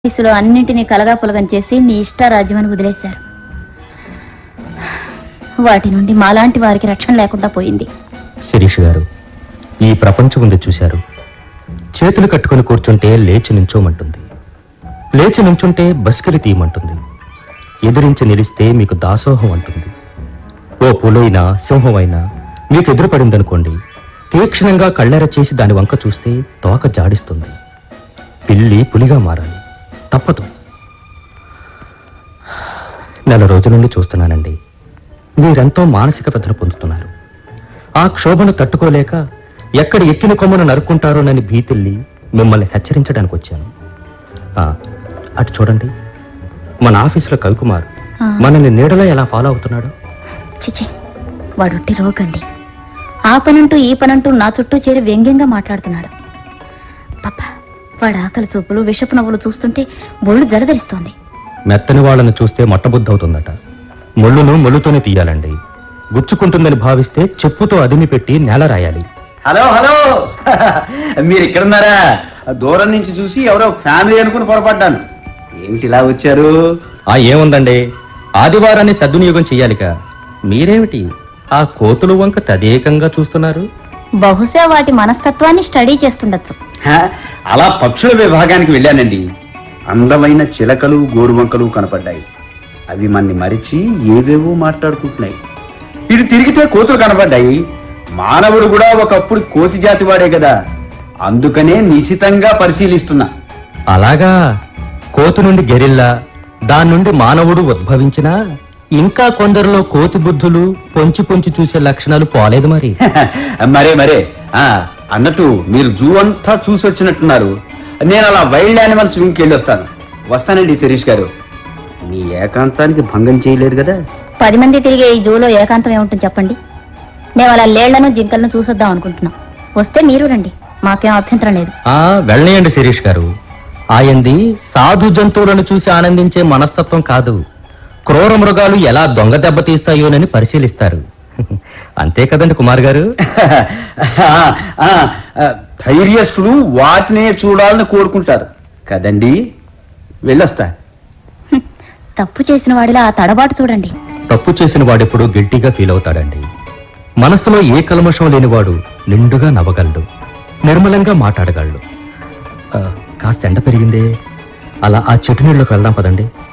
వయసులో అన్నింటినీ కలగాపులగం చేసి మీ ఇష్టారాజ్యమని వదిలేశారు వాటి నుండి మాలాంటి వారికి రక్షణ లేకుండా పోయింది శిరీష్ గారు ఈ ప్రపంచం ఉంది చూశారు చేతులు కట్టుకుని కూర్చుంటే లేచి నించోమంటుంది లేచి నించుంటే బస్కిలి తీయమంటుంది ఎదిరించి నిలిస్తే మీకు దాసోహం అంటుంది ఓ పులైనా సింహమైనా మీకు ఎదురుపడిందనుకోండి తీక్షణంగా కళ్ళెర చేసి దాని వంక చూస్తే తోక జాడిస్తుంది పిల్లి పులిగా మారాలి తప్పదు నెల రోజుల నుండి చూస్తున్నానండి మీరెంతో మానసిక వ్యధన పొందుతున్నారు ఆ క్షోభను తట్టుకోలేక ఎక్కడ ఎక్కిన కొమ్మను నరుక్కుంటారోనని భీతిల్లి మిమ్మల్ని హెచ్చరించడానికి వచ్చాను ఆ, అటు చూడండి మన ఆఫీసులో కవికుమార్ ఆ. మనల్ని నీడలో ఎలా ఫాలో అవుతున్నాడు చిచి వాడొట్టి రోగండి ఆ పనంటూ ఈ పనంటూ నా చుట్టూ చేరి వ్యంగ్యంగా మాట్లాడుతున్నాడు పాప వాడి ఆకలి చూపులు విషపు నవ్వులు చూస్తుంటే బొళ్ళు జరదరిస్తోంది మెత్తని వాళ్ళను చూస్తే మొట్టబుద్ధవుతుందట ముళ్ళును ముళ్ళుతోనే తీయాలండి గుచ్చుకుంటుందని భావిస్తే చెప్పుతో అదిమి పెట్టి నేల రాయాలి హలో హలో మీరు ఇక్కడున్నారా దూరం నుంచి చూసి ఎవరో ఫ్యామిలీ అనుకుని పొరపడ్డాను ఏమిటి ఇలా వచ్చారు ఆ ఏముందండి ఆదివారాన్ని సద్వినియోగం చెయ్యాలిక మీరేమిటి ఆ కోతులు వంక తదేకంగా చూస్తున్నారు బహుశా వాటి మనస్తత్వాన్ని స్టడీ చేస్తుండొచ్చు హ, అలా పక్షుల విభాగానికి వెళ్ళానండి అందమైన చిలకలు గోరువంకలు కనపడ్డాయి అవి మన్ని మరిచి ఏవేవో మాట్లాడుకుంటున్నాయి ఇటు తిరిగితే కోతులు కనపడ్డాయి మానవుడు కూడా ఒకప్పుడు కోతి జాతి వాడే కదా అందుకనే నిశితంగా పరిశీలిస్తున్నా అలాగా కోతు నుండి గెరిల్లా దాని నుండి మానవుడు ఉద్భవించినా ఇంకా కొందరిలో కోతి బుద్ధులు పొంచి పొంచి చూసే లక్షణాలు పోలేదు మరి మరే మరే ఆ అన్నట్టు మీరు జూ అంతా చూసి వచ్చినట్టున్నారు నేను అలా వైల్డ్ యానిమల్స్ వింగ్కి వెళ్ళి వస్తాను వస్తానండి శిరీష్ గారు మీ ఏకాంతానికి భంగం చేయలేదు కదా పది మంది తిరిగే ఈ జూలో ఏకాంతం ఏముంటుంది చెప్పండి మేము అలా లేళ్లను జింకలను చూసొద్దాం అనుకుంటున్నాం వస్తే మీరు రండి మాకేం అభ్యంతరం లేదు ఆ వెళ్ళనియండి శిరీష్ గారు ఆయంది సాధు జంతువులను చూసి ఆనందించే మనస్తత్వం కాదు క్రూర మృగాలు ఎలా దొంగ దెబ్బతీస్తాయోనని పరిశీలిస్తారు అంతే కదండి కుమార్ గారు ఆ, ఆ, ఆ, ధైర్యస్తులు వాటినే చూడాలని కోరుకుంటారు కదండి వెళ్ళొస్తా హ్మ్. తప్పు చేసిన వాడిలా ఆ తడబాటు చూడండి తప్పు చేసిన వాడెప్పుడు గిల్టీగా ఫీల్ అవుతాడండి మనసులో ఏ కల్మషం లేనివాడు నిండుగా నవ్వగలడు నిర్మలంగా మాట్లాడగలడు ఆ, కాస్త ఎండ పెరిగిందే అలా ఆ చెట్టు నీళ్ళకి వెళ్దాం పదండి